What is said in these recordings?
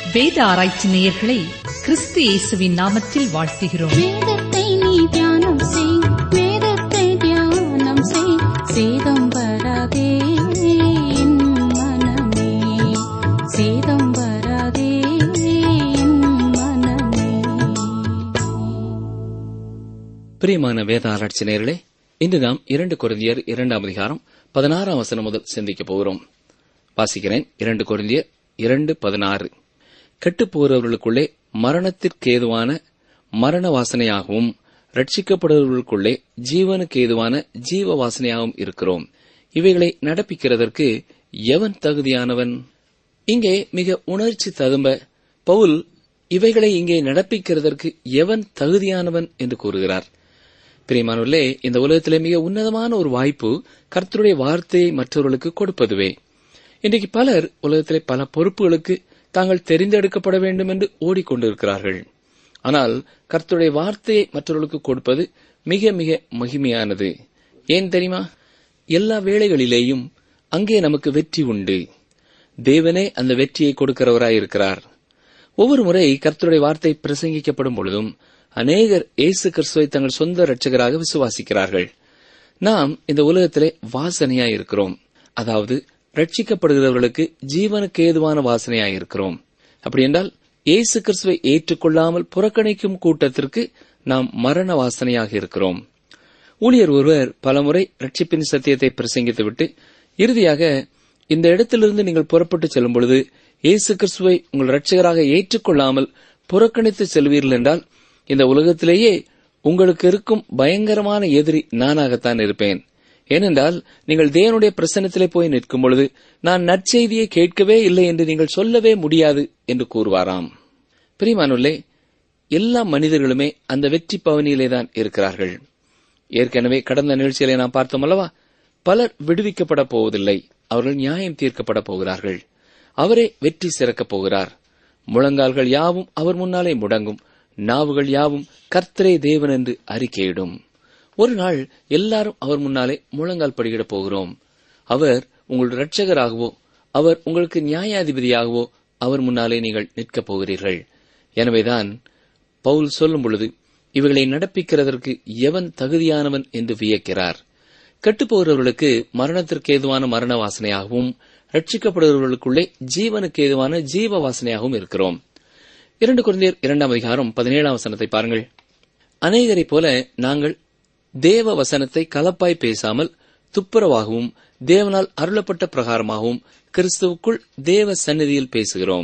வேத ஆராய்ச்சி நேயர்களை கிறிஸ்து இயேசுவின் நாமத்தில் வாழ்த்துகிறோம் வேதத்தை நீ தியானம் செய் வேதத்தை தியானம் செய் சேதம் வராதே என் மனமே சேதம் வராதே என் மனமே பிரியமான வேத ஆராய்ச்சி நேயர்களே இன்று நாம் இரண்டு குருந்தியர் இரண்டாம் அதிகாரம் பதினாறாம் வசனம் முதல் சிந்திக்கப் போகிறோம் வாசிக்கிறேன் இரண்டு குருந்தியர் இரண்டு பதினாறு கெட்டுப் போகிறவர்களுக்குள்ளே மரணத்திற்கேதுவான மரண வாசனையாகவும் ரட்சிக்கப்படுபவர்களுக்குள்ளே ஜீவனுக்கு ஏதுவான ஜீவ வாசனையாகவும் இருக்கிறோம் இவைகளை நடப்பிக்கிறதற்கு எவன் தகுதியானவன் இங்கே மிக உணர்ச்சி ததும்ப பவுல் இவைகளை இங்கே நடப்பிக்கிறதற்கு எவன் தகுதியானவன் என்று கூறுகிறார் பிரியமானவர்களே இந்த உலகத்திலே மிக உன்னதமான ஒரு வாய்ப்பு கர்த்தருடைய வார்த்தையை மற்றவர்களுக்கு கொடுப்பதுவே இன்றைக்கு பலர் உலகத்திலே பல பொறுப்புகளுக்கு தாங்கள் தெரிந்தெடுக்கப்பட வேண்டும் என்று ஓடிக்கொண்டிருக்கிறார்கள் ஆனால் கர்த்தருடைய வார்த்தையை மற்றவர்களுக்கு கொடுப்பது மிக மிக மகிமையானது ஏன் தெரியுமா எல்லா வேளைகளிலேயும் அங்கே நமக்கு வெற்றி உண்டு தேவனே அந்த வெற்றியை கொடுக்கிறவராயிருக்கிறார் ஒவ்வொரு முறை கர்த்தருடைய வார்த்தை பிரசங்கிக்கப்படும் பொழுதும் அநேகர் இயேசு கிறிஸ்துவை தங்கள் சொந்த இரட்சகராக விசுவாசிக்கிறார்கள் நாம் இந்த உலகத்திலே வாசனையாய் இருக்கிறோம் அதாவது ரட்சிக்கப்படுகிறவர்களுக்கு ஜீவனுக்கு ஏதுவான வாசனையாய் இருக்கிறோம் அப்படி என்றால் இயேசு கிறிஸ்துவை ஏற்றுக்கொள்ளாமல் புறக்கணிக்கும் கூட்டத்திற்கு நாம் மரண வாசனையாக இருக்கிறோம் ஊழியர் ஒருவர் பலமுறை ரட்சிப்பின் சத்தியத்தை பிரசங்கித்துவிட்டு இறுதியாக இந்த இடத்திலிருந்து நீங்கள் புறப்பட்டு செல்லும் பொழுது இயேசு கிறிஸ்துவை உங்கள் ரட்சகராக ஏற்றுக்கொள்ளாமல் புறக்கணித்து செல்வீர்கள் என்றால் இந்த உலகத்திலேயே உங்களுக்கு இருக்கும் பயங்கரமான எதிரி நானாகத்தான் இருப்பேன் ஏனென்றால் நீங்கள் தேவனுடைய பிரசன்னத்திலே போய் நிற்கும் பொழுது நான் நற்செய்தியை கேட்கவே இல்லை என்று நீங்கள் சொல்லவே முடியாது என்று கூறுவாராம் பிரிமானுள்ளே எல்லா மனிதர்களுமே அந்த வெற்றி பவனியிலே தான் இருக்கிறார்கள் ஏற்கனவே கடந்த நிகழ்ச்சியிலே நாம் பார்த்தோம் அல்லவா பலர் விடுவிக்கப்பட போவதில்லை அவர்கள் நியாயம் தீர்க்கப்பட போகிறார்கள் அவரே வெற்றி சிறக்கப் போகிறார் முழங்கால்கள் யாவும் அவர் முன்னாலே முடங்கும் நாவுகள் யாவும் கர்த்தரே தேவன் என்று அறிக்கையிடும் ஒரு நாள் எல்லாரும் அவர் முன்னாலே முழங்கால் படியிடப் போகிறோம் அவர் உங்கள் இரட்சகராகவோ அவர் உங்களுக்கு நியாயாதிபதியாகவோ அவர் முன்னாலே நீங்கள் நிற்கப் போகிறீர்கள் எனவேதான் பவுல் சொல்லும் பொழுது இவைகளை நடப்பிக்கிறதற்கு எவன் தகுதியானவன் என்று வியக்கிறார் கெட்டுப்போகிறவர்களுக்கு மரணத்திற்கு ஏதுவான மரண வாசனையாகவும் ரட்சிக்கப்படுகிறவர்களுக்குள்ளே ஜீவனுக்கு ஏதுவான ஜீவ வாசனையாகவும் இருக்கிறோம் இரண்டு குழந்தையர் இரண்டாம் அதிகாரம் பதினேழாம் வசனத்தை பாருங்கள் அநேகரைப் போல நாங்கள் தேவ வசனத்தை கலப்பாய் பேசாமல் துப்புரவாகவும் தேவனால் அருளப்பட்ட பிரகாரமாகவும் கிறிஸ்துவுக்குள் தேவ சந்நிதியில் பேசுகிறோம்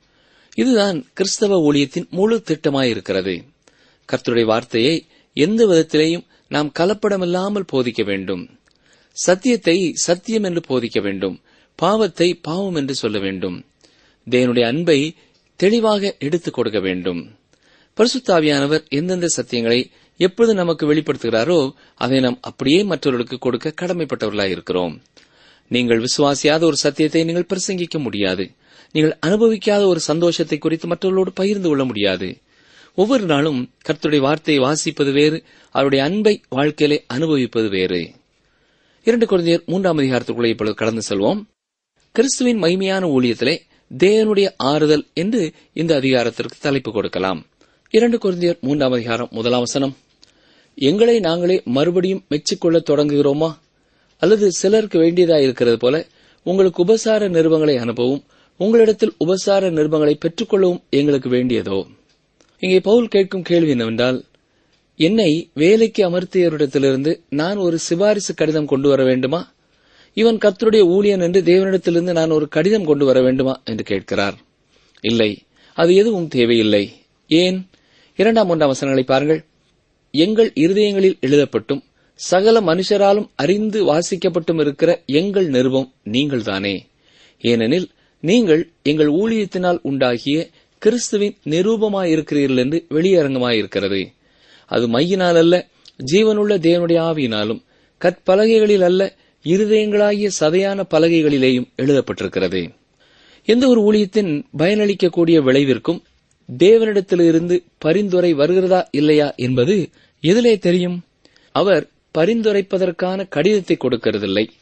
இதுதான் கிறிஸ்தவ ஊழியத்தின் முழு திட்டமாயிருக்கிறது கர்த்தருடைய வார்த்தையை எந்த விதத்திலேயும் நாம் கலப்படமில்லாமல் போதிக்க வேண்டும் சத்தியத்தை சத்தியம் என்று போதிக்க வேண்டும் பாவத்தை பாவம் என்று சொல்ல வேண்டும் தேவனுடைய அன்பை தெளிவாக எடுத்துக் கொடுக்க வேண்டும் பரிசுத்தாவியானவர் எந்தெந்த சத்தியங்களை எப்பொழுது நமக்கு வெளிப்படுத்துகிறாரோ அதை நாம் அப்படியே மற்றவர்களுக்கு கொடுக்க கடமைப்பட்டவர்களாய் இருக்கிறோம் நீங்கள் விசுவாசியாத ஒரு சத்தியத்தை நீங்கள் பிரசங்கிக்க முடியாது நீங்கள் அனுபவிக்காத ஒரு சந்தோஷத்தை குறித்து மற்றவர்களோடு பகிர்ந்து கொள்ள முடியாது ஒவ்வொரு நாளும் கர்த்தருடைய வார்த்தையை வாசிப்பது வேறு அவருடைய அன்பை வாழ்க்கையிலே அனுபவிப்பது வேறு இரண்டு குழந்தையர் மூன்றாம் அதிகாரத்துக்குள்ளே இப்பொழுது கடந்து செல்வோம் கிறிஸ்துவின் மகிமையான ஊழியத்திலே தேவனுடைய ஆறுதல் என்று இந்த அதிகாரத்திற்கு தலைப்பு கொடுக்கலாம் இரண்டு குழந்தையர் மூன்றாம் அதிகாரம் முதலாம் வசனம் எங்களை நாங்களே மறுபடியும் மெச்சிக்கொள்ள தொடங்குகிறோமா அல்லது சிலருக்கு வேண்டியதாய் இருக்கிறது போல உங்களுக்கு உபசார நிருபங்களை அனுப்பவும் உங்களிடத்தில் உபசார நிருபங்களை பெற்றுக்கொள்ளவும் எங்களுக்கு வேண்டியதோ இங்கே பவுல் கேட்கும் கேள்வி என்னவென்றால் என்னை வேலைக்கு அமர்த்தியவரிடத்திலிருந்து நான் ஒரு சிபாரிசு கடிதம் கொண்டு வர வேண்டுமா இவன் கர்த்தருடைய ஊழியன் என்று தேவனிடத்திலிருந்து நான் ஒரு கடிதம் கொண்டு வர வேண்டுமா என்று கேட்கிறார் இல்லை அது எதுவும் தேவையில்லை ஏன் இரண்டாம் மூன்றாம் வசனங்களை பாருங்கள் எங்கள் இருதயங்களில் எழுதப்பட்டும் சகல மனுஷராலும் அறிந்து வாசிக்கப்பட்டும் இருக்கிற எங்கள் நிருபம் நீங்கள்தானே ஏனெனில் நீங்கள் எங்கள் ஊழியத்தினால் உண்டாகிய கிறிஸ்துவின் நிரூபமாயிருக்கிறீர்கள் என்று வெளியரங்கமாயிருக்கிறது அது மையினால் அல்ல ஜீவனுள்ள தேவனுடைய ஆவியினாலும் கற்பலகைகளில் அல்ல இருதயங்களாகிய சதையான பலகைகளிலேயும் எழுதப்பட்டிருக்கிறது எந்த ஒரு ஊழியத்தின் பயனளிக்கக்கூடிய விளைவிற்கும் தேவனிடத்திலிருந்து பரிந்துரை வருகிறதா இல்லையா என்பது எதிலே தெரியும் அவர் பரிந்துரைப்பதற்கான கடிதத்தை கொடுக்கிறதில்லை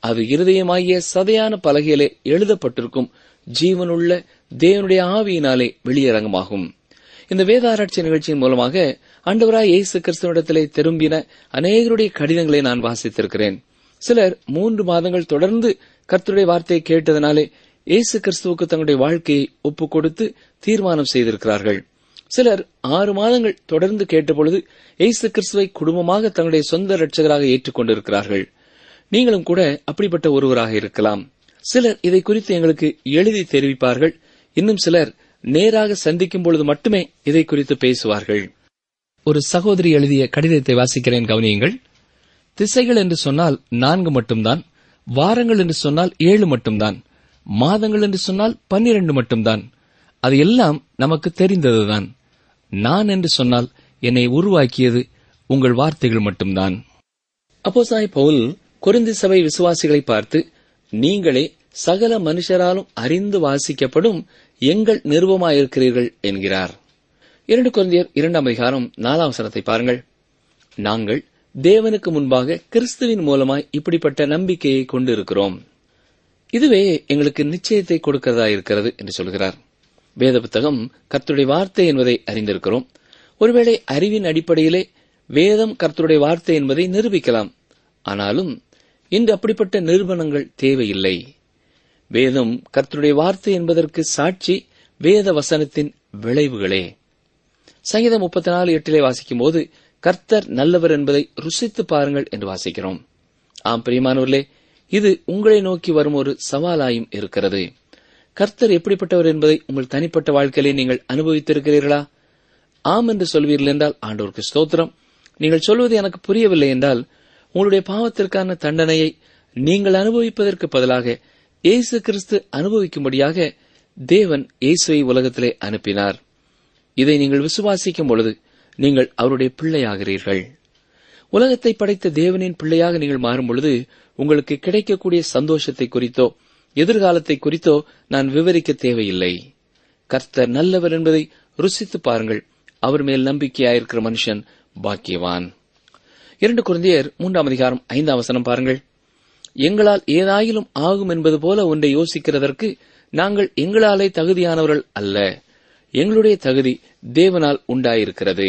அது இருதயமாகிய சதையான பலகையிலே எழுதப்பட்டிருக்கும் ஜீவனுள்ள தேவனுடைய ஆவியினாலே வெளியரங்கமாகும் இந்த வேதாராய்ச்சி நிகழ்ச்சியின் மூலமாக ஆண்டவராய் இயேசு கிறிஸ்துவனிடத்திலே திரும்பின அநேகருடைய கடிதங்களை நான் வாசித்திருக்கிறேன் சிலர் மூன்று மாதங்கள் தொடர்ந்து கர்த்தருடைய வார்த்தையை கேட்டதனாலே இயேசு கிறிஸ்துவுக்கு தங்களுடைய வாழ்க்கையை ஒப்புக் கொடுத்து தீர்மானம் செய்திருக்கிறார்கள் சிலர் ஆறு மாதங்கள் தொடர்ந்து கேட்டபொழுது இயேசு கிறிஸ்துவை குடும்பமாக தங்களுடைய சொந்த இரட்சகராக ஏற்றுக்கொண்டிருக்கிறார்கள் நீங்களும் கூட அப்படிப்பட்ட ஒருவராக இருக்கலாம் சிலர் இதை குறித்து எங்களுக்கு எழுதி தெரிவிப்பார்கள் இன்னும் சிலர் நேராக சந்திக்கும் பொழுது மட்டுமே இதை குறித்து பேசுவார்கள் ஒரு சகோதரி எழுதிய கடிதத்தை வாசிக்கிறேன் கவனியுங்கள் திசைகள் என்று சொன்னால் நான்கு மட்டும்தான் வாரங்கள் என்று சொன்னால் ஏழு மட்டும்தான் மாதங்கள் என்று சொன்னால் பன்னிரண்டு மட்டும்தான் அது எல்லாம் நமக்கு தெரிந்ததுதான் நான் என்று சொன்னால் என்னை உருவாக்கியது உங்கள் வார்த்தைகள் மட்டும்தான் அப்போஸ்தலனாகிய பவுல் கொரிந்து சபை விசுவாசிகளை பார்த்து நீங்களே சகல மனுஷராலும் அறிந்து வாசிக்கப்படும் எங்கள் நிருபமாயிருக்கிறீர்கள் என்கிறார் இரண்டு கொரிந்தியர் இரண்டாம் அதிகாரம் நாலாம் வசனத்தை பாருங்கள் நாங்கள் தேவனுக்கு முன்பாக கிறிஸ்துவின் மூலமாய் இப்படிப்பட்ட நம்பிக்கையை கொண்டிருக்கிறோம் இதுவே எங்களுக்கு நிச்சயத்தை கொடுக்கிறதா இருக்கிறது என்று சொல்கிறார் வேத புத்தகம் கர்த்தருடைய வார்த்தை என்பதை அறிந்திருக்கிறோம் ஒருவேளை அறிவின் அடிப்படையிலே வேதம் கர்த்தருடைய வார்த்தை என்பதை நிரூபிக்கலாம் ஆனாலும் இன்று அப்படிப்பட்ட நிரூபணங்கள் தேவையில்லை வேதம் கர்த்தருடைய வார்த்தை என்பதற்கு சாட்சி வேத வசனத்தின் விளைவுகளே சங்கீதம் முப்பத்தி நாலு எட்டிலே வாசிக்கும் போது கர்த்தர் நல்லவர் என்பதை ருசித்து பாருங்கள் என்று வாசிக்கிறோம் ஆம் பிரியமானவர்களே இது உங்களை நோக்கி வரும் ஒரு சவாலாயும் இருக்கிறது கர்த்தர் எப்படிப்பட்டவர் என்பதை உங்கள் தனிப்பட்ட வாழ்க்கையிலே நீங்கள் அனுபவித்திருக்கிறீர்களா ஆம் என்று சொல்வீர்கள் என்றால் ஆண்டவருக்கு ஸ்தோத்திரம் நீங்கள் சொல்வது எனக்கு புரியவில்லை என்றால் உங்களுடைய பாவத்திற்கான தண்டனையை நீங்கள் அனுபவிப்பதற்கு பதிலாக இயேசு கிறிஸ்து அனுபவிக்கும்படியாக தேவன் இயேசுவை உலகத்திலே அனுப்பினார் இதை நீங்கள் விசுவாசிக்கும் பொழுது நீங்கள் அவருடைய பிள்ளையாகிறீர்கள் உலகத்தை படைத்த தேவனின் பிள்ளையாக நீங்கள் மாறும் பொழுது உங்களுக்கு கிடைக்கக்கூடிய சந்தோஷத்தை குறித்தோ எதிர்காலத்தை குறித்தோ நான் விவரிக்க தேவையில்லை கர்த்தர் நல்லவர் என்பதை ருசித்து பாருங்கள் அவர் மேல் நம்பிக்கையாயிருக்கிற மனுஷன் பாக்கியவான் இரண்டு குழந்தையர் மூன்றாம் அதிகாரம் ஐந்தாம் வசனம் பாருங்கள் எங்களால் ஏதாயிலும் ஆகும் என்பது போல ஒன்றை யோசிக்கிறதற்கு நாங்கள் எங்களாலே தகுதியானவர்கள் அல்ல எங்களுடைய தகுதி தேவனால் உண்டாயிருக்கிறது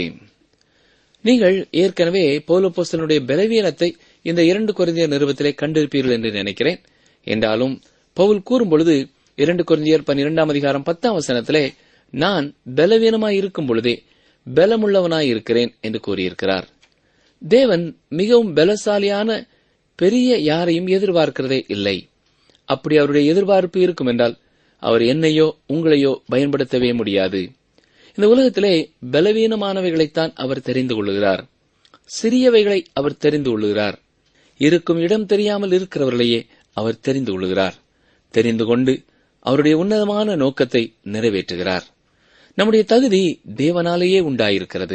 நீங்கள் ஏற்கனவே பௌலப்போஸ்தலனுடைய பலவீனத்தை இந்த இரண்டு குறைந்தியர் நிறுவத்திலே கண்டிருப்பீர்கள் என்று நினைக்கிறேன் என்றாலும் பவுல் கூறும்பொழுது இரண்டு குறைந்தியர் பன்னிரெண்டாம் அதிகாரம் பத்தாம் வசனத்திலே நான் பலவீனமாய் இருக்கும் பொழுதே பலமுள்ளவனாய் இருக்கிறேன் என்று கூறியிருக்கிறார் தேவன் மிகவும் பலசாலியான பெரிய யாரையும் எதிர்பார்க்கிறதே இல்லை அப்படி அவருடைய எதிர்பார்ப்பு இருக்கும் என்றால் அவர் என்னையோ உங்களையோ பயன்படுத்தவே முடியாது இந்த உலகத்திலே பலவீனமானவைகளைத்தான் அவர் தெரிந்து கொள்ளுகிறார் சிறியவைகளை அவர் தெரிந்து கொள்ளுகிறார் இருக்கும் இடம் தெரியாமல் இருக்கிறவர்களையே அவர் தெரிந்து கொள்ளுகிறார் தெரிந்து கொண்டு அவருடைய உன்னதமான நோக்கத்தை நிறைவேற்றுகிறார் நம்முடைய தகுதி தேவனாலேயே உண்டாயிருக்கிறது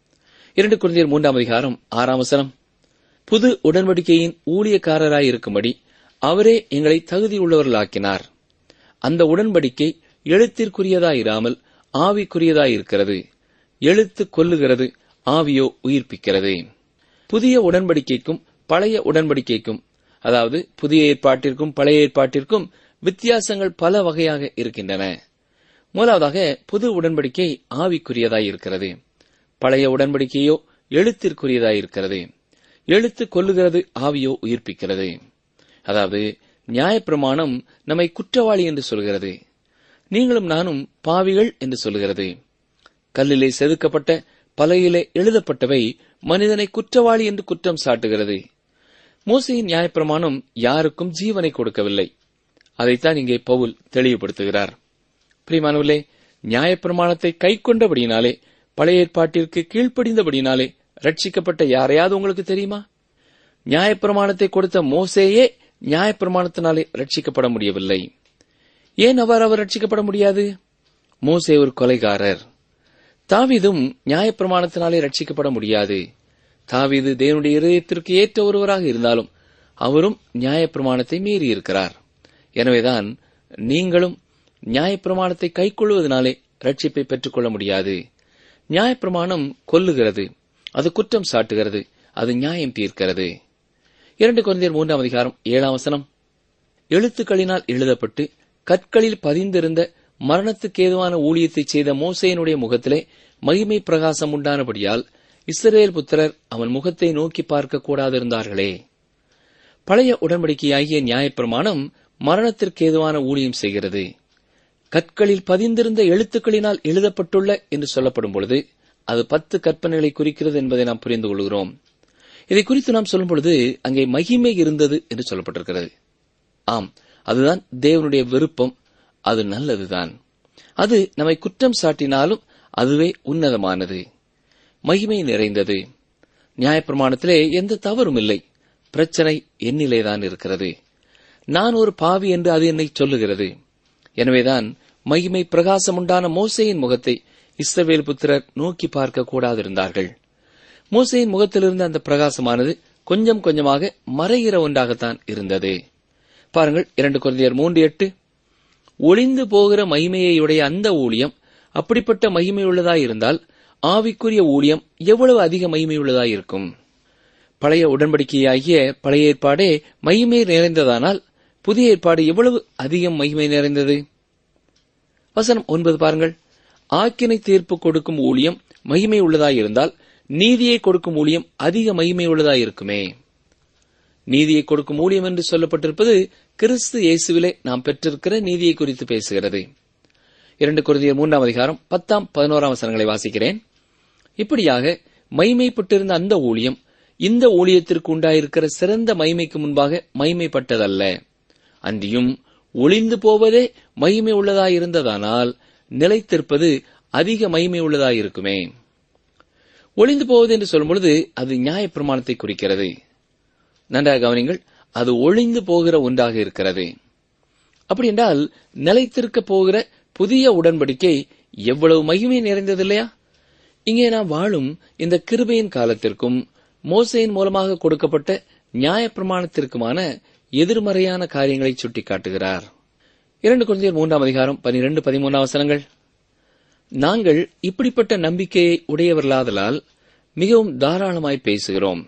இரண்டு குழந்தையர் மூன்றாம் அதிகாரம் ஆறாம் வசனம் புது உடன்படிக்கையின் ஊழியக்காரராய் இருக்கும்படி அவரே எங்களை தகுதியுள்ளவர்களாக்கினார் அந்த உடன்படிக்கை எழுத்திற்குரியதாயிராமல் ஆவிக்குரியதாயிருக்கிறது எழுத்து கொல்லுகிறது ஆவியோ உயிர்ப்பிக்கிறது புதிய உடன்படிக்கைக்கும் பழைய உடன்படிக்கைக்கும் அதாவது புதிய ஏற்பாட்டிற்கும் பழைய ஏற்பாட்டிற்கும் வித்தியாசங்கள் பல வகையாக இருக்கின்றன முதலாவதாக புது உடன்படிக்கை ஆவிக்குரியதாய் இருக்கிறது பழைய உடன்படிக்கையோ எழுத்திற்குரியதாய் இருக்கிறது எழுத்து கொல்லுகிறது ஆவியோ உயிர்ப்பிக்கிறது அதாவது நியாயப்பிரமாணம் நம்மை குற்றவாளி என்று சொல்கிறது நீங்களும் நானும் பாவிகள் என்று சொல்கிறது கல்லிலே செதுக்கப்பட்ட பலகையிலே எழுதப்பட்டவை மனிதனை குற்றவாளி என்று குற்றம் சாட்டுகிறது மோசையின் நியாயப்பிரமாணம் யாருக்கும் ஜீவனை கொடுக்கவில்லை அதைத்தான் இங்கே பவுல் தெளிவுபடுத்துகிறார் பிரிமானவர்களே நியாயப்பிரமாணத்தை கை கொண்டபடியினாலே பழைய ஏற்பாட்டிற்கு கீழ்ப்படிந்தபடியினாலே ரட்சிக்கப்பட்ட யாரையாவது உங்களுக்கு தெரியுமா நியாயப்பிரமாணத்தை கொடுத்த மோசேயே நியாயப்பிரமாணத்தினாலே ரட்சிக்கப்பட முடியவில்லை ஏன் அவர் அவர் ரட்சிக்கப்பட முடியாது மோசே ஒரு கொலைகாரர் தாவீதும் நியாயப்பிரமாணத்தினாலே ரட்சிக்கப்பட முடியாது தாவீது தேவனுடைய இருதயத்திற்கு ஏற்ற ஒருவராக இருந்தாலும் அவரும் நியாயப்பிரமாணத்தை மீறி இருக்கிறார் எனவேதான் நீங்களும் நியாயப்பிரமாணத்தை கைக்கொள்வதனாலே ரட்சிப்பை பெற்றுக்கொள்ள முடியாது நியாயப்பிரமாணம் கொல்லுகிறது அது குற்றம் சாட்டுகிறது அது நியாயம் தீர்க்கிறது இரண்டு குழந்தையர் மூன்றாம் அதிகாரம் ஏழாம் வசனம் எழுத்துக்களினால் எழுதப்பட்டு கற்களில் பதிந்திருந்த மரணத்துக்கு ஏதுவான ஊழியத்தை செய்த மோசேயனுடைய முகத்திலே மகிமை பிரகாசம் உண்டானபடியால் இஸ்ரவேல் புத்திரர் அவன் முகத்தை நோக்கி பார்க்க கூடாதிருந்தார்களே பழைய உடன்படிக்கையாகிய நியாயப்பிரமாணம் மரணத்திற்கு ஏதுவான ஊழியம் செய்கிறது கற்களில் பதிந்திருந்த எழுத்துக்களினால் எழுதப்பட்டுள்ள என்று சொல்லப்படும் பொழுது அது பத்து கற்பனைகளை குறிக்கிறது என்பதை நாம் புரிந்து கொள்கிறோம் இதை குறித்து நாம் சொல்லும் பொழுது அங்கே மகிமை இருந்தது என்று சொல்லப்பட்டிருக்கிறது ஆம் அதுதான் தேவனுடைய விருப்பம் அது நல்லதுதான் அது நம்மை குற்றம் சாட்டினாலும் அதுவே உன்னதமானது மகிமை நிறைந்தது நியாயப்பிரமாணத்திலே எந்த தவறும் இல்லை பிரச்சனை என்னிலேதான் இருக்கிறது நான் ஒரு பாவி என்று அது என்னை சொல்லுகிறது எனவேதான் மகிமை பிரகாசம் உண்டான மோசையின் முகத்தை இஸ்ரவேல் புத்திரர் நோக்கி பார்க்க கூடாதிருந்தார்கள் மோசையின் முகத்திலிருந்த அந்த பிரகாசமானது கொஞ்சம் கொஞ்சமாக மறைகிற ஒன்றாகத்தான் இருந்தது பாருங்கள் இரண்டு குழந்தையர் மூன்று எட்டு ஒளிந்து போகிற மகிமையுடைய அந்த ஊழியம் அப்படிப்பட்ட மகிமையுள்ளதாய் இருந்தால் ஆவிக்குரிய ஊழியம் எவ்வளவு அதிக மகிமையுள்ளதாய் இருக்கும் பழைய உடன்படிக்கையாகிய பழைய ஏற்பாடே மகிமை நிறைந்ததானால் புதிய ஏற்பாடு எவ்வளவு அதிகம் மகிமை நிறைந்தது வசனம் ஒன்பது பாருங்கள் ஆக்கினை தீர்ப்பு கொடுக்கும் ஊழியம் மகிமை உள்ளதாயிருந்தால் நீதியை கொடுக்கும் ஊழியம் அதிக மகிமை உள்ளதாயிருக்குமே நீதியை கொடுக்கும் ஊழியம் என்று சொல்லப்பட்டிருப்பது கிறிஸ்து இயேசுவிலே நாம் பெற்றிருக்கிற நீதியை குறித்து பேசுகிறது இரண்டு குருதியர் மூன்றாம் அதிகாரம் பத்தாம் பதினோராம் வசனங்களை வாசிக்கிறேன் இப்படியாக மைமைப்பட்டிருந்த அந்த ஊழியம் இந்த ஊழியத்திற்கு உண்டாயிருக்கிற சிறந்த மைமைக்கு முன்பாக மைமைப்பட்டதல்ல அன்றியும் ஒளிந்து போவதே மகிமை உள்ளதாயிருந்ததானால் நிலைத்திருப்பது அதிக மகிமை உள்ளதாயிருக்குமே ஒளிந்து போவது என்று சொல்லும் பொழுது அது நியாயப்பிரமாணத்தை குறிக்கிறது நன்றாக கவனிங்கள் அது ஒளிந்து போகிற ஒன்றாக இருக்கிறது அப்படி என்றால் நிலைத்திருக்க போகிற புதிய உடன்படிக்கை எவ்வளவு மகிமை நிறைந்தது இல்லையா இங்கே நாம் வாழும் இந்த கிருபையின் காலத்திற்கும் மோசையின் மூலமாக கொடுக்கப்பட்ட நியாயப்பிரமாணத்திற்குமான எதிர்மறையான காரியங்களை சுட்டிக்காட்டுகிறார் இரண்டு குழந்தையர் மூன்றாம் அதிகாரம் பனிரெண்டு பதிமூன்றாம் வசனங்கள் நாங்கள் இப்படிப்பட்ட நம்பிக்கையை உடையவர்களாதலால் மிகவும் தாராளமாய் பேசுகிறோம்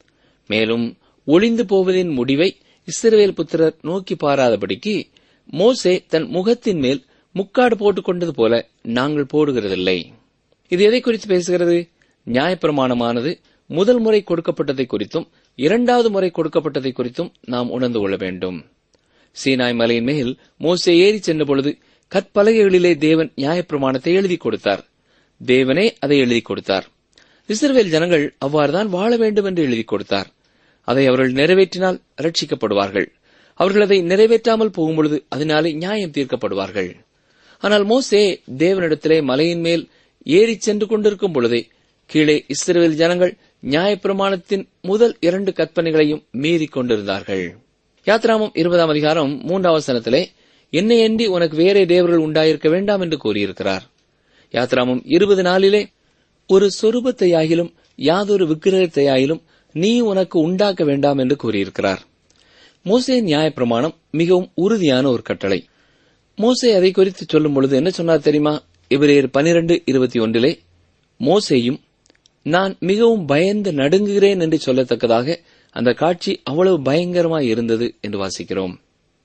மேலும் ஒளிந்து போவதின் முடிவை இஸ்ரவேல் புத்திரர் நோக்கி பாராதபடிக்கு மோசே தன் முகத்தின் மேல் முக்காடு போட்டுக் கொண்டது போல நாங்கள் போடுகிறதில்லை இது எதை குறித்து பேசுகிறது நியாயப்பிரமாணமானது முதல் முறை கொடுக்கப்பட்டதை குறித்தும் இரண்டாவது முறை கொடுக்கப்பட்டதை குறித்தும் நாம் உணர்ந்து கொள்ள வேண்டும் சீனாய் மலையின் மேல் மோசே ஏறி சென்ற பொழுது கற்பலகைகளிலே தேவன் நியாயப்பிரமாணத்தை எழுதி கொடுத்தார் தேவனே அதை எழுதி கொடுத்தார் இஸ்ரவேல் ஜனங்கள் அவ்வாறுதான் வாழ வேண்டும் என்று எழுதி கொடுத்தார் அதை அவர்கள் நிறைவேற்றினால் ரட்சிக்கப்படுவார்கள் அவர்கள் அதை நிறைவேற்றாமல் போகும்பொழுது அதனாலே நியாயம் தீர்க்கப்படுவார்கள் ஆனால் மோசே தேவனிடத்திலே மலையின் மேல் ஏறிச் சென்று கொண்டிருக்கும் பொழுதே கீழே இஸ்ரவேல் ஜனங்கள் நியாயப்பிரமாணத்தின் முதல் இரண்டு கற்பனைகளையும் மீறிக் கொண்டிருந்தார்கள் யாத்ராமம் இருபதாம் அதிகாரம் மூன்றாம் வசனத்திலே என்னை அண்டி உனக்கு வேறே தேவர்கள் உண்டாயிருக்க வேண்டாம் என்று கூறியிருக்கிறார் யாத்ராமம் இருபது நாளிலே ஒரு சொரூபத்தையாகிலும் யாதொரு விக்கிரகத்தையாயிலும் நீ உனக்கு உண்டாக்க வேண்டாம் என்று கூறியிருக்கிறார் மோசே நியாயப்பிரமாணம் மிகவும் உறுதியான ஒரு கட்டளை மோசே அதை குறித்து சொல்லும் பொழுது என்ன சொன்னார் தெரியுமா இவரேர் பனிரெண்டு இருபத்தி ஒன்றிலே மோசேயும் நான் மிகவும் பயந்து நடுங்குகிறேன் என்று சொல்லத்தக்கதாக அந்த காட்சி அவ்வளவு பயங்கரமாய் இருந்தது என்று வாசிக்கிறோம்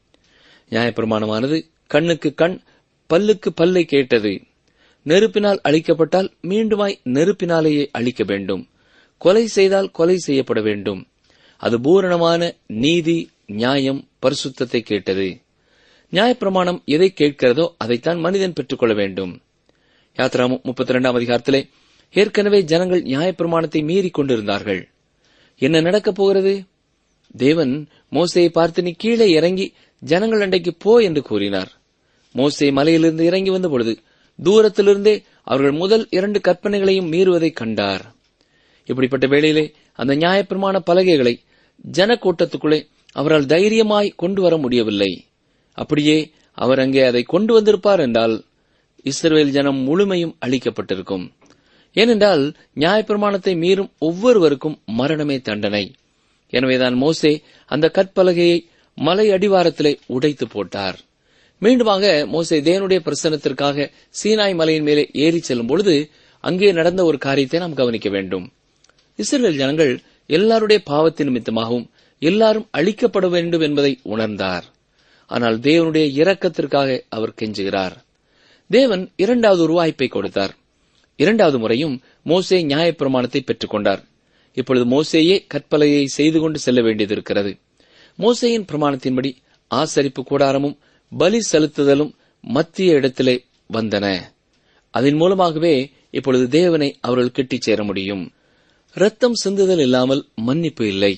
நியாயப்பிரமாணமானது கண்ணுக்கு கண் பல்லுக்கு பல்லை கேட்டது நெருப்பினால் அழிக்கப்பட்டால் மீண்டுமாய் நெருப்பினாலேயே அழிக்க வேண்டும் கொலை செய்தால் கொலை செய்யப்பட வேண்டும் அது பூரணமான நீதி நியாயம் பரிசுத்தத்தை கேட்டது நியாயப்பிரமாணம் எதை கேட்கிறதோ அதைத்தான் மனிதன் பெற்றுக்கொள்ள வேண்டும் யாத்ராமம் முப்பத்தி இரண்டாம் அதிகாரத்திலே ஏற்கனவே ஜனங்கள் நியாயப்பிரமாணத்தை மீறிக் கொண்டிருந்தார்கள் என்ன நடக்கப் போகிறது தேவன் மோசையை பார்த்து நீ கீழே இறங்கி ஜனங்கள் அண்டைக்கு போ என்று கூறினார் மோசே மலையிலிருந்து இறங்கி வந்த பொழுது தூரத்திலிருந்தே அவர்கள் முதல் இரண்டு கற்பனைகளையும் மீறுவதைக் கண்டார் இப்படிப்பட்ட வேளையிலே அந்த நியாயப்பிரமாண பலகைகளை ஜனக்கூட்டத்துக்குள்ளே அவரால் தைரியமாய் கொண்டு வர முடியவில்லை அப்படியே அவர் அங்கே அதை கொண்டு வந்திருப்பார் என்றால் இஸ்ரவேல் ஜனம் முழுமையும் அளிக்கப்பட்டிருக்கும் ஏனென்றால் நியாயப்பிரமாணத்தை மீறும் ஒவ்வொருவருக்கும் மரணமே தண்டனை எனவேதான் மோசே அந்த கற்பலகையை மலை அடிவாரத்திலே உடைத்து போட்டார் மீண்டுமாக மோசே தேவனுடைய பிரசனத்திற்காக சீனாய் மலையின் மேலே ஏறி செல்லும் பொழுது அங்கே நடந்த ஒரு காரியத்தை நாம் கவனிக்க வேண்டும் இஸ்ரேல் ஜனங்கள் எல்லாருடைய பாவத்தின் நிமித்தமாகவும் எல்லாரும் அழிக்கப்பட வேண்டும் என்பதை உணர்ந்தார் ஆனால் தேவனுடைய இரக்கத்திற்காக அவர் கெஞ்சுகிறார் தேவன் இரண்டாவது ஒரு வாய்ப்பை கொடுத்தார் இரண்டாவது முறையும் மோசே நியாயப்பிரமாணத்தை பெற்றுக் கொண்டார் இப்பொழுது மோசேயே கற்பலையை செய்து கொண்டு செல்ல வேண்டியது இருக்கிறது மோசேயின் பிரமாணத்தின்படி ஆசரிப்பு கூடாரமும் பலி செலுத்துதலும் மத்திய இடத்திலே வந்தன அதன் மூலமாகவே இப்பொழுது தேவனை அவர்கள் கிட்டிச் சேர முடியும் ரத்தம் சிந்துதல் இல்லாமல் மன்னிப்பு இல்லை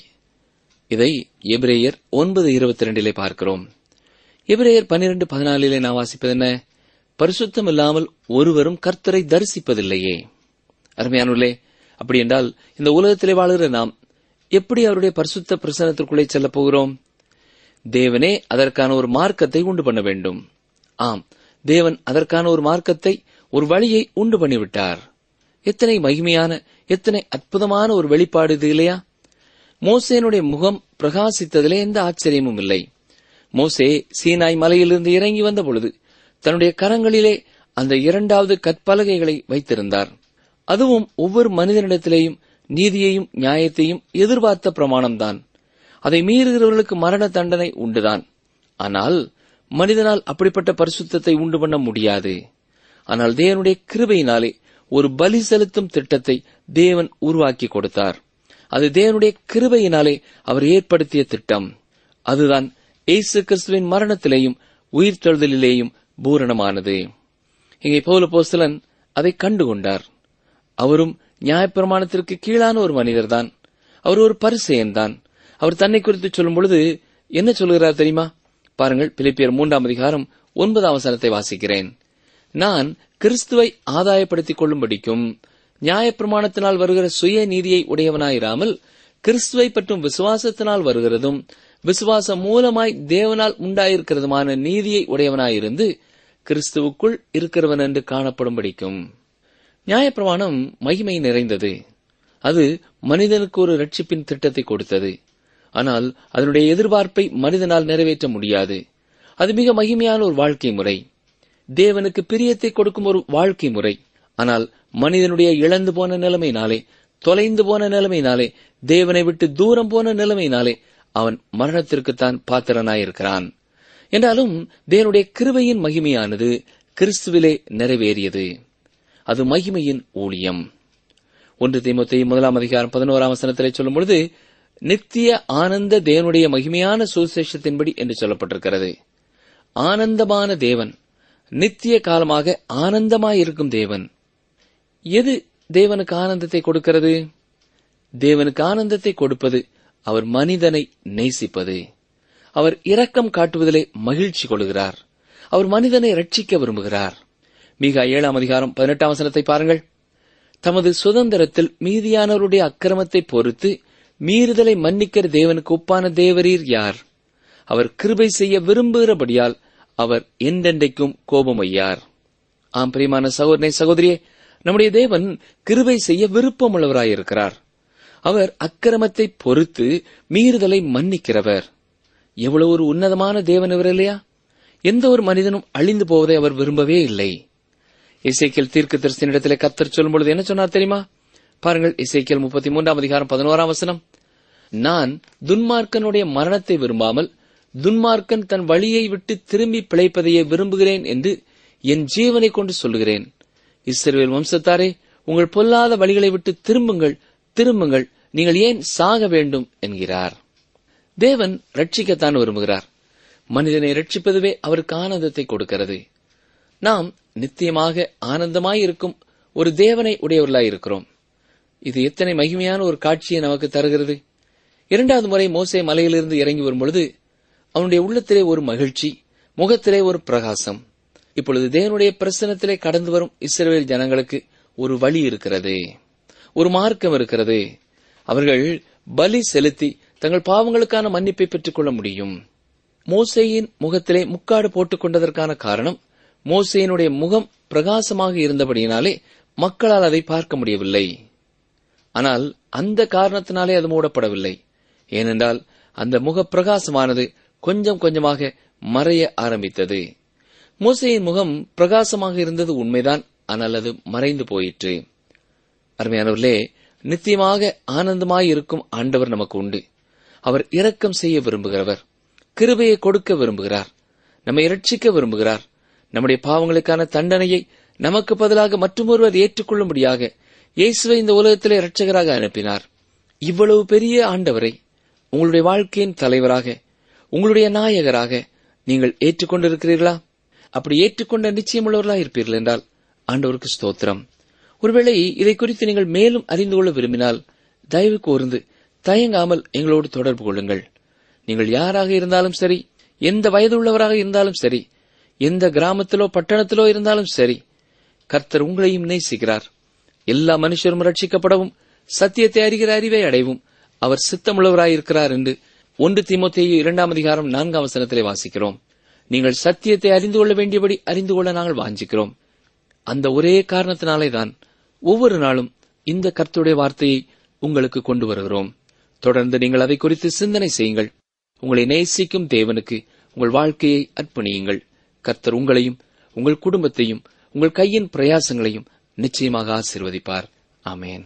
இதை எபிரேயர் ஒன்பது இருபத்தி ரெண்டிலே பார்க்கிறோம் எபிரேயர் பன்னிரண்டு பதினாலிலே நான் வாசிப்பது என்ன பரிசுத்தம் இல்லாமல் ஒருவரும் கர்த்தரை தரிசிப்பதில்லையே அருமையானுள்ளே அப்படி என்றால் இந்த உலகத்திலே வாழுகிற நாம் எப்படி அவருடைய பரிசுத்த பிரசனத்திற்குள்ளே செல்லப் போகிறோம் தேவனே அதற்கான ஒரு மார்க்கத்தை உண்டு பண்ண வேண்டும் ஆம் தேவன் அதற்கான ஒரு மார்க்கத்தை ஒரு வழியை உண்டு பண்ணிவிட்டார் எத்தனை மகிமையான எத்தனை அற்புதமான ஒரு வெளிப்பாடு இது இல்லையா மோசேனுடைய முகம் பிரகாசித்ததிலே எந்த ஆச்சரியமும் இல்லை மோசே சீனாய் மலையிலிருந்து இறங்கி வந்த பொழுது தன்னுடைய கரங்களிலே அந்த இரண்டாவது கற்பலகைகளை வைத்திருந்தார் அதுவும் ஒவ்வொரு மனிதனிடத்திலேயும் நீதியையும் நியாயத்தையும் எதிர்பார்த்த பிரமாணம்தான் அதை மீறுகிறவர்களுக்கு மரண தண்டனை உண்டுதான் ஆனால் மனிதனால் அப்படிப்பட்ட பரிசுத்தத்தை உண்டு பண்ண முடியாது ஆனால் தேவனுடைய கிருபையினாலே ஒரு பலி செலுத்தும் திட்டத்தை தேவன் உருவாக்கி கொடுத்தார் அது தேவனுடைய கிருபையினாலே அவர் ஏற்படுத்திய திட்டம் அதுதான் இயேசு கிறிஸ்துவின் மரணத்திலேயும் உயிர்த்தெழுதலிலேயும் பூரணமானது இங்கே பௌல போஸ்தலன் அதை கண்டுகொண்டார் அவரும் நியாயப்பிரமாணத்திற்கு கீழான ஒரு மனிதர்தான் அவர் ஒரு பரிசெயன் தான் அவர் தன்னை குறித்து சொல்லும் பொழுது என்ன சொல்கிறார் தெரியுமா பாருங்கள் பிலிப்பியர் மூன்றாம் அதிகாரம் ஒன்பதாம் வசனத்தை வாசிக்கிறேன் நான் கிறிஸ்துவை ஆதாயப்படுத்திக் கொள்ளும்படிக்கும் நியாயப்பிரமாணத்தினால் வருகிற சுய நீதியை உடையவனாயிராமல் கிறிஸ்துவை பற்றும் விசுவாசத்தினால் வருகிறதும் விசுவாசம் மூலமாய் தேவனால் உண்டாயிருக்கிறதுமான நீதியை உடையவனாயிருந்து கிறிஸ்துவுக்குள் இருக்கிறவன் என்று காணப்படும்படிக்கும் நியாயப்பிரமாணம் மகிமை நிறைந்தது அது மனிதனுக்கு ஒரு ரட்சிப்பின் திட்டத்தை கொடுத்தது ஆனால் அதனுடைய எதிர்பார்ப்பை மனிதனால் நிறைவேற்ற முடியாது அது மிக மகிமையான ஒரு வாழ்க்கை முறை தேவனுக்கு பிரியத்தை கொடுக்கும் ஒரு வாழ்க்கை முறை ஆனால் மனிதனுடைய இழந்து போன நிலைமையினாலே தொலைந்து போன நிலைமையினாலே தேவனை விட்டு தூரம் போன நிலைமையினாலே அவன் மரணத்திற்குத்தான் பாத்திரனாயிருக்கிறான் என்றாலும் தேவனுடைய கிருபையின் மகிமையானது கிறிஸ்துவிலே நிறைவேறியது அது மகிமையின் ஊழியம் ஒன்று தீமத்தையும் முதலாம் அதிகாரம் பதினோராம் வசனத்திலே சொல்லும் பொழுது நித்திய ஆனந்த தேவனுடைய மகிமையான சுசேஷத்தின்படி என்று சொல்லப்பட்டிருக்கிறது ஆனந்தமான தேவன் நித்திய காலமாக ஆனந்தமாயிருக்கும் தேவன் எது தேவனுக்கு ஆனந்தத்தை கொடுக்கிறது தேவனுக்கு ஆனந்தத்தை கொடுப்பது அவர் மனிதனை நேசிப்பது அவர் இரக்கம் காட்டுவதிலே மகிழ்ச்சி கொள்கிறார் அவர் மனிதனை ரட்சிக்க விரும்புகிறார் மிக ஏழாம் அதிகாரம் பதினெட்டாம் வசனத்தை பாருங்கள் தமது சுதந்திரத்தில் மீதியானவருடைய அக்கிரமத்தை பொறுத்து மீறுதலை மன்னிக்கிற தேவனுக்கு ஒப்பான தேவரீர் யார் அவர் கிருபை செய்ய விரும்புகிறபடியால் அவர் என்றென்றைக்கும் கோபமையார் ஆம் பிரியமான சகோதரனே சகோதரியே நம்முடைய தேவன் கிருபை செய்ய விருப்பமுள்ளவராயிருக்கிறார் அவர் அக்கிரமத்தை பொறுத்து மீறுதலை மன்னிக்கிறவர் எவ்வளவு ஒரு உன்னதமான தேவன் இவர் இல்லையா எந்த ஒரு மனிதனும் அழிந்து போவதை அவர் விரும்பவே இல்லை இசைக்கியல் தீர்க்க தரிசனிடத்திலே கத்தர் சொல்லும் பொழுது என்ன சொன்னார் தெரியுமா பாருங்கள் இசைக்கியல் முப்பத்தி மூன்றாம் அதிகாரம் பதினோராம் வசனம் நான் துன்மார்க்கனுடைய மரணத்தை விரும்பாமல் துன்மார்க்கன் தன் வழியை விட்டு திரும்பி பிழைப்பதையே விரும்புகிறேன் என்று என் ஜீவனை கொண்டு சொல்லுகிறேன் இஸ்ரவேல் வம்சத்தாரே உங்கள் பொல்லாத வழிகளை விட்டு திரும்புங்கள் திரும்புங்கள் நீங்கள் ஏன் சாக வேண்டும் என்கிறார் தேவன் ரட்சிக்கத்தான் விரும்புகிறார் மனிதனை ரட்சிப்பதுவே அவருக்கு ஆனந்தத்தை கொடுக்கிறது நாம் நித்தியமாக ஆனந்தமாயிருக்கும் ஒரு தேவனை உடையவர்களாய் இருக்கிறோம் இது எத்தனை மகிமையான ஒரு காட்சியை நமக்கு தருகிறது இரண்டாவது முறை மோசே மலையிலிருந்து இறங்கி வரும்பொழுது அவனுடைய உள்ளத்திலே ஒரு மகிழ்ச்சி முகத்திலே ஒரு பிரகாசம் இப்பொழுது தேவனுடைய பிரசனத்திலே கடந்து வரும் இஸ்ரவேல் ஜனங்களுக்கு ஒரு வழி இருக்கிறது ஒரு மார்க்கம் இருக்கிறது அவர்கள் பலி செலுத்தி தங்கள் பாவங்களுக்கான மன்னிப்பை பெற்றுக் கொள்ள முடியும் மோசேயின் முகத்திலே முக்காடு போட்டுக் கொண்டதற்கான காரணம் மோசேயினுடைய முகம் பிரகாசமாக இருந்தபடியினாலே மக்களால் அதை பார்க்க முடியவில்லை ஆனால் அந்த காரணத்தினாலே அது மூடப்படவில்லை ஏனென்றால் அந்த முக பிரகாசமானது கொஞ்சம் கொஞ்சமாக மறைய ஆரம்பித்தது மோசையின் முகம் பிரகாசமாக இருந்தது உண்மைதான் ஆனால் அது மறைந்து போயிற்று அருமையானவர்களே நித்தியமாக ஆனந்தமாய் இருக்கும் ஆண்டவர் நமக்கு உண்டு அவர் இரக்கம் செய்ய விரும்புகிறவர் கிருபையை கொடுக்க விரும்புகிறார் நம்மை இரட்சிக்க விரும்புகிறார் நம்முடைய பாவங்களுக்கான தண்டனையை நமக்கு பதிலாக மற்றொருவர் ஏற்றுக்கொள்ளும்படியாக இயேசுவை இந்த உலகத்திலே இரட்சகராக அனுப்பினார் இவ்வளவு பெரிய ஆண்டவரை உங்களுடைய வாழ்க்கையின் தலைவராக உங்களுடைய நாயகராக நீங்கள் ஏற்றுக்கொண்டிருக்கிறீர்களா அப்படி ஏற்றுக்கொண்ட நிச்சயமுள்ளவர்களா இருப்பீர்கள் என்றால் ஆண்டவருக்கு ஸ்தோத்திரம் ஒருவேளை இதை குறித்து நீங்கள் மேலும் அறிந்து கொள்ள விரும்பினால் தயவு கூர்ந்து தயங்காமல் எங்களோடு தொடர்பு கொள்ளுங்கள் நீங்கள் யாராக இருந்தாலும் சரி எந்த வயதுள்ளவராக இருந்தாலும் சரி எந்த கிராமத்திலோ பட்டணத்திலோ இருந்தாலும் சரி கர்த்தர் உங்களையும் நேசிக்கிறார் எல்லா மனுஷரும் ரட்சிக்கப்படவும் சத்தியத்தை அறிகிற அறிவை அடைவும் அவர் சித்தமுள்ளவராயிருக்கிறார் என்று ஒன்று தீமோத்தேயு இரண்டாம் அதிகாரம் நான்காம் வசனத்திலே வாசிக்கிறோம் நீங்கள் சத்தியத்தை அறிந்து கொள்ள வேண்டியபடி அறிந்து கொள்ள நாங்கள் வாஞ்சிக்கிறோம் அந்த ஒரே காரணத்தினாலே தான் ஒவ்வொரு நாளும் இந்த கர்த்தருடைய வார்த்தையை உங்களுக்கு கொண்டு வருகிறோம் தொடர்ந்து நீங்கள் அதை குறித்து சிந்தனை செய்யுங்கள் உங்களை நேசிக்கும் தேவனுக்கு உங்கள் வாழ்க்கையை அர்ப்பணியுங்கள் கர்த்தர் உங்களையும் உங்கள் குடும்பத்தையும் உங்கள் கையின் பிரயாசங்களையும் நிச்சயமாக ஆசீர்வதிப்பார் ஆமென்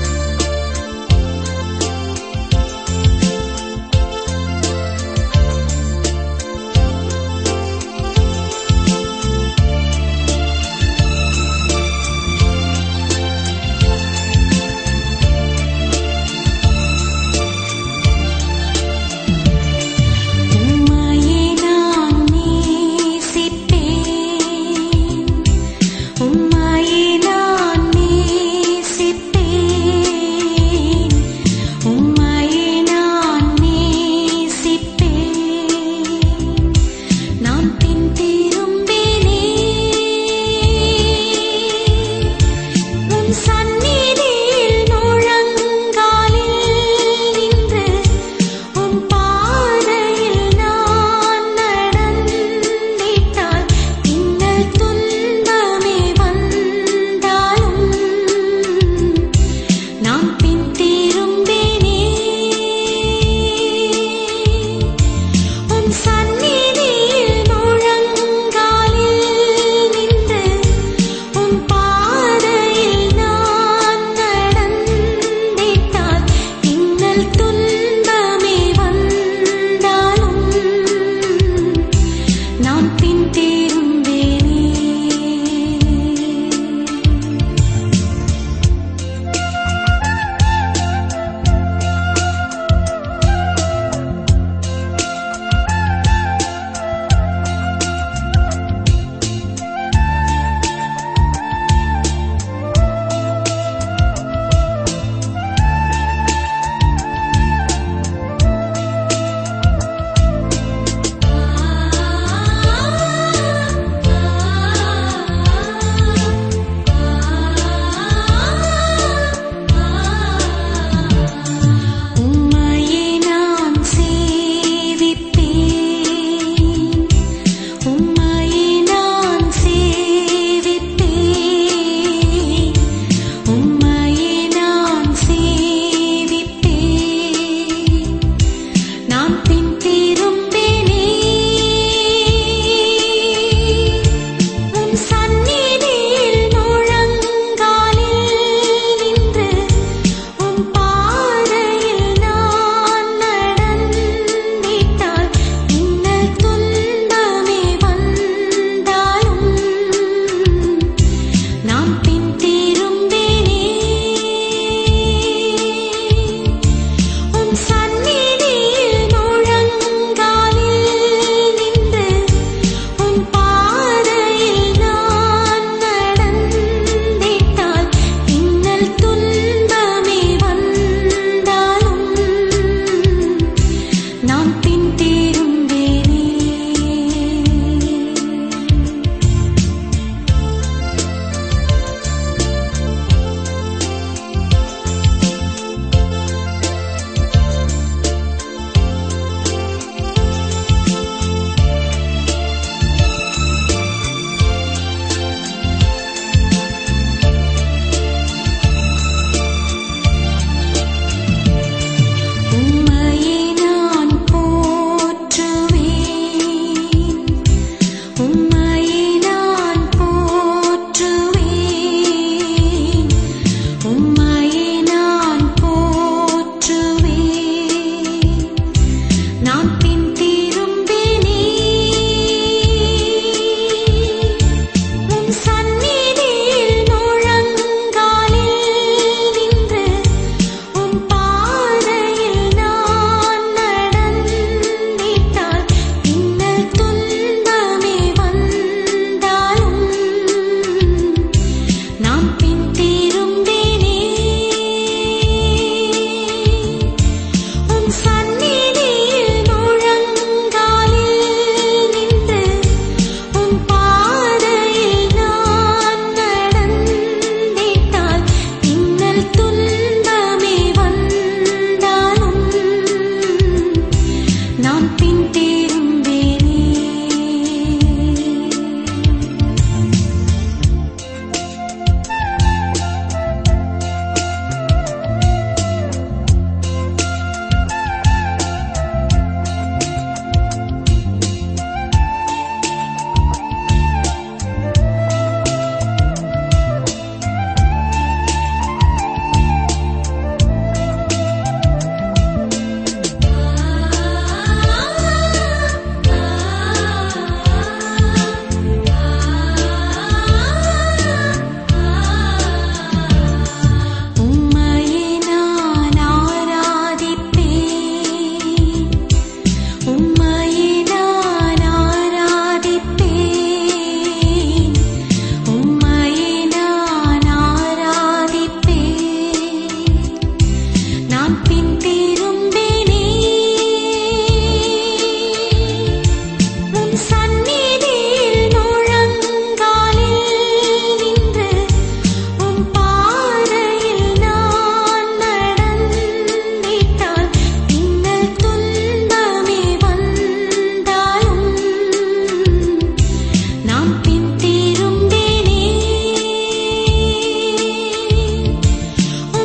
ஆ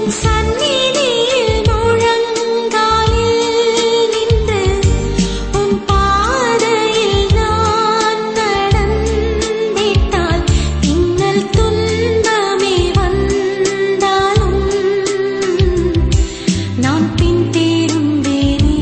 உம் சந்நிதியில் முழங்காலில் நின்று உம் பாதையில் நான் நடந்திட்டால் இன்னல் துன்பமே வந்தாலும் நான் பின் தேரும்பேனே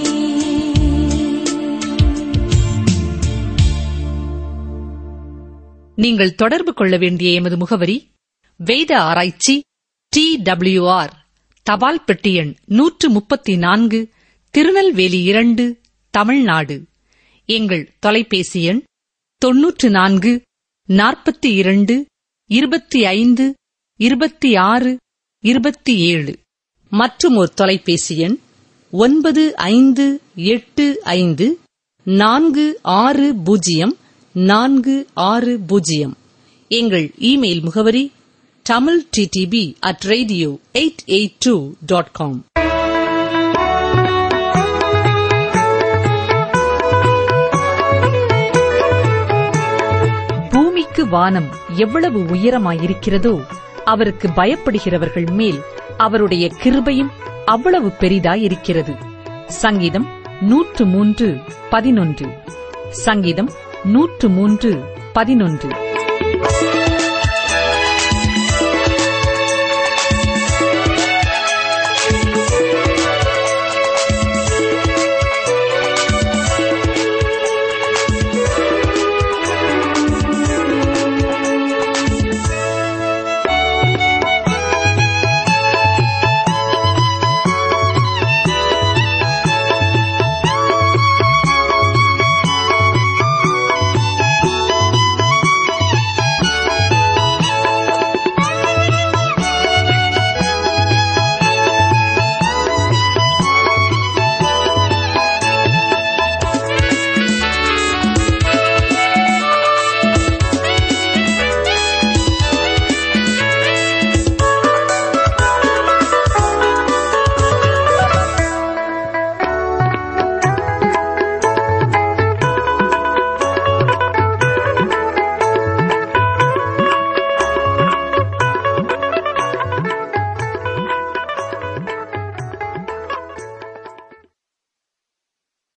நீங்கள் தொடர்பு கொள்ள வேண்டிய எமது முகவரி வேத ஆராய்ச்சி டி ஆர் தபால் பெட்டி எண் நூற்று முப்பத்தி நான்கு திருநெல்வேலி இரண்டு தமிழ்நாடு எங்கள் தொலைபேசி எண் தொன்னூற்று நான்கு நாற்பத்தி இரண்டு இருபத்தி ஐந்து இருபத்தி ஆறு இருபத்தி ஏழு மற்றும் ஒரு தொலைபேசி எண் ஒன்பது ஐந்து எட்டு ஐந்து நான்கு ஆறு பூஜ்ஜியம் நான்கு ஆறு பூஜ்ஜியம் எங்கள் இமெயில் முகவரி Tamil DTP at radio eight eight two dot com பூமிக்கு வானம் எவ்வளவு உயரமாயிருக்கிறதோ அவருக்கு பயப்படுகிறவர்கள் மேல் அவருடைய கிருபையும் அவ்வளவு பெரிதாயிருக்கிறது சங்கீதம் நூற்று மூன்று பதினொன்று சங்கீதம் நூற்று மூன்று பதினொன்று